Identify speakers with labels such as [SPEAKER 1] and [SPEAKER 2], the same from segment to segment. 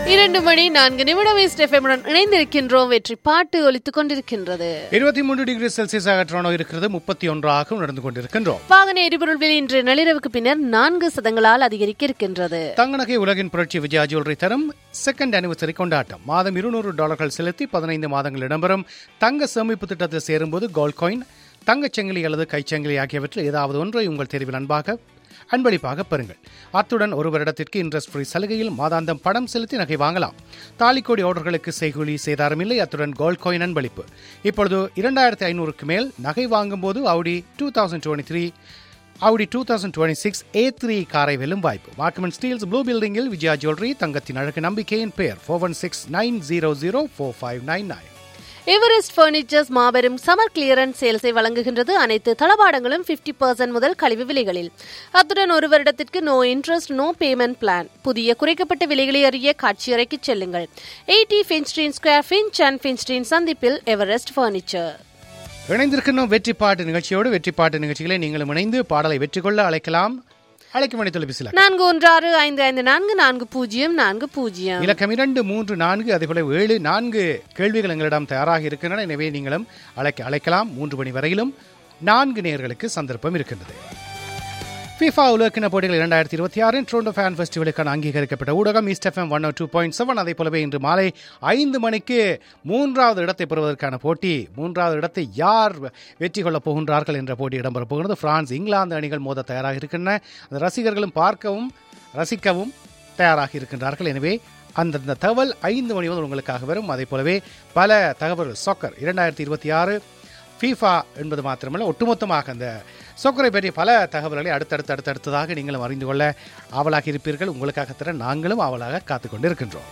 [SPEAKER 1] இரண்டு மணி நான்கு நிமிடம் எஃப்எம்முடன் இணைந்திருக்கின்றோம் வெற்றி பாட்டு ஒலித்துக் கொண்டிருக்கின்றது
[SPEAKER 2] இருபத்தி மூன்று டிகிரி செல்சியஸாக டொரண்டோ இருக்கிறது முப்பத்தி ஒன்றாக நடந்து கொண்டிருக்கின்றோம்
[SPEAKER 1] வாகன எரிபொருள் விலை இன்று நள்ளிரவுக்கு பின்னர் நான்கு சதங்களால் அதிகரிக்க இருக்கின்றது
[SPEAKER 2] தங்க நகை உலகின் புரட்சி விஜயா ஜுவல்லரி தரும் செகண்ட் அனிவர்சரி கொண்டாட்டம் மாதம் இருநூறு டாலர்கள் செலுத்தி பதினைந்து மாதங்கள் இடம்பெறும் தங்க சேமிப்பு திட்டத்தில் சேரும்போது கோல்ட் காயின் தங்கச்சங்கிலி அல்லது கைச்சங்கிலி ஆகியவற்றில் ஏதாவது ஒன்றை உங்கள் தெரிவில் அன்பாக அன்பளிப்பாக பெறுங்கள் அத்துடன் ஒரு வருடத்திற்கு இன்ட்ரெஸ்ட் ஃப்ரீ சலுகையில் மாதாந்தம் பணம் செலுத்தி நகை வாங்கலாம் தாலிக்கோடி ஆர்டர்களுக்கு செய்கூலி சேதாரம் இல்லை அத்துடன் கோல்ட் காயின் அன்பளிப்பு இப்பொழுது இரண்டாயிரத்தி ஐநூறுக்கு மேல் நகை வாங்கும்போது Audi two thousand twenty three Audi two thousand twenty six A three காரை வெல்லும் வாய்ப்பு மார்க்கமெண்ட் ஸ்டீல்ஸ் ப்ளூ பில்டிங்கில் விஜயா ஜுவல்லரி தங்கத்தின் அழகு நம்பிக்கையின் பெயர் four one six nine zero zero four five nine nine
[SPEAKER 1] Everest furnitures மாபெரும் சமர் கிளியரன்ஸ் சேல்ஸை வழங்குகின்றது அனைத்து தளபாடங்களும் 50% முதல் கழிவு விலைகளில் அத்துடன் ஒரு வருடத்திற்கு no interest no payment plan புதிய குறைக்கப்பட்ட விலைகளை அறிய காட்சியறைக்கு செல்லுங்கள் எயிட்டி ஃபின்ஸ்ட்ரீன் ஸ்கொயர் ஃபின்ச் அண்ட் ஃபின்ஸ்ட்ரீன் சந்திப்பில் எவரெஸ்ட் பர்னிச்சர்
[SPEAKER 2] இணைந்திருக்கணும் வெற்றி பாட்டு நிகழ்ச்சியோடு வெற்றி பாட்டு நிகழ்ச்சிகளை நீங்களும் இணைந்து பாடலை வெற்றி கொள்ள அழைக்கலாம் அழைக்கும் மணி தொலைபேசியில்
[SPEAKER 1] நான்கு ஒன்று ஆறு ஐந்து ஐந்து நான்கு நான்கு பூஜ்ஜியம் நான்கு பூஜ்ஜியம்
[SPEAKER 2] இலக்கம் இரண்டு மூன்று நான்கு அதேபோல ஏழு நான்கு கேள்விகள் எங்களிடம் தயாராக இருக்கின்றன எனவே நீங்களும் அழைக்க அழைக்கலாம் மூன்று மணி வரையிலும் நான்கு நேர்களுக்கு சந்தர்ப்பம் இருக்கின்றது FIFA உலகக்கிண போட்டிகள் இரண்டாயிரத்தி இருபத்தி ஆறு ட்ரோண்டோ ஃபேன் ஃபெஸ்டிவலுக்கான அங்கீகரிக்கப்பட்ட ஊடகம் East FM one two point seven அதே போலவே இன்று மாலை ஐந்து மணிக்கு மூன்றாவது இடத்தை பெறுவதற்கான போட்டி மூன்றாவது இடத்தை யார் வெற்றி கொள்ளப் போகின்றார்கள் என்ற போட்டி இடம்பெறப் போகிறது பிரான்ஸ் இங்கிலாந்து அணிகள் மோத தயாராக இருக்கின்றன அந்த ரசிகர்களும் பார்க்கவும் ரசிக்கவும் தயாராக இருக்கின்றார்கள் எனவே அந்தந்த தகவல் ஐந்து மணி முதல் உங்களுக்காக வரும் அதே போலவே பல தகவல் சொக்கர் இரண்டாயிரத்தி இருபத்தி ஆறு ஃபீஃபா என்பது மாத்திரமல்ல ஒட்டுமொத்தமாக அந்த சொக்கரை பற்றிய பல தகவல்களை அடுத்தடுத்து அடுத்தடுத்ததாக நீங்களும் அறிந்து கொள்ள ஆவலாக இருப்பீர்கள் உங்களுக்காக தர நாங்களும் ஆவலாக காத்துக் கொண்டிருக்கின்றோம்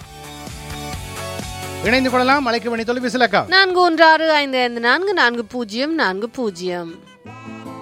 [SPEAKER 2] இணைந்து கொள்ளலாம் அழைக்க மணி தொலைபேசி இலக்கம்
[SPEAKER 1] நான்கு ஒன்று ஆறு ஐந்து ஐந்து நான்கு நான்கு பூஜ்ஜியம் நான்கு பூஜ்ஜியம்